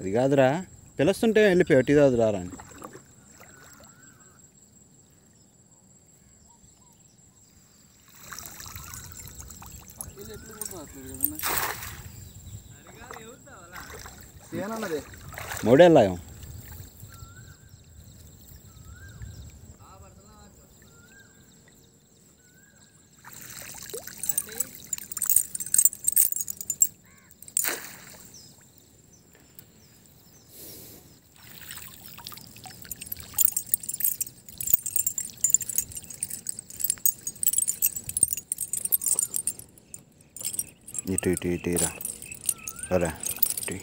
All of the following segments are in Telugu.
అది కాదురా పిలుస్తుంటే వెళ్ళిపోయావు టీ తాగుదు రారా అని సేనన్నదే మూడేళ్ళాయం ఇటు ఇటు ఇటు రా రా ఇటు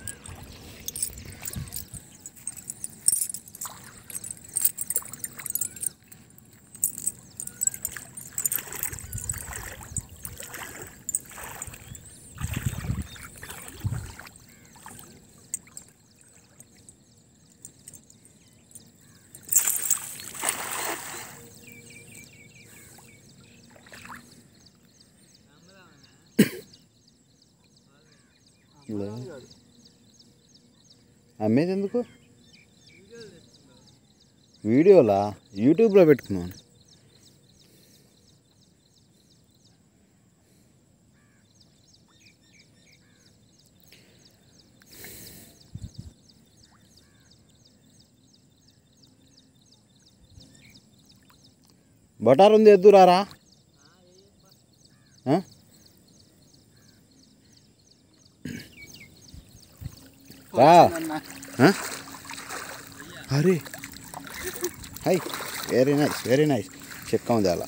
లే. అమ్మేది ఎందుకు వీడియోలా యూట్యూబ్లో పెట్టుకున్నాను బటార్ ఉంది ఎద్దు రారా ఆ? రా ఆ? అరే hi very nice very nice చెక్క ఉంది అలా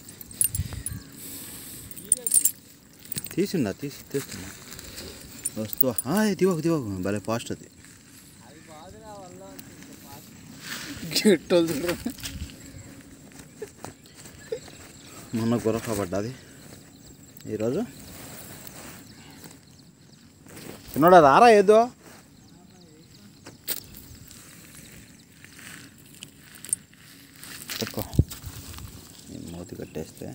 తీసిండా తీసి తీస్తున్నా వస్తువా దివకు దివకు భలే ఫాస్ట్ అది చెట్టు మొన్న గురక పడ్డది ఈరోజు చిన్నోడా రారా ఏదో చెప్పుకో నేను మూతి కట్టేస్తే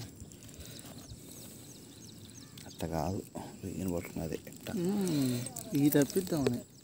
అట్ట కాదు ఈయన పట్టుకున్నది ఎట్ట ఈ తప్పిద్దామని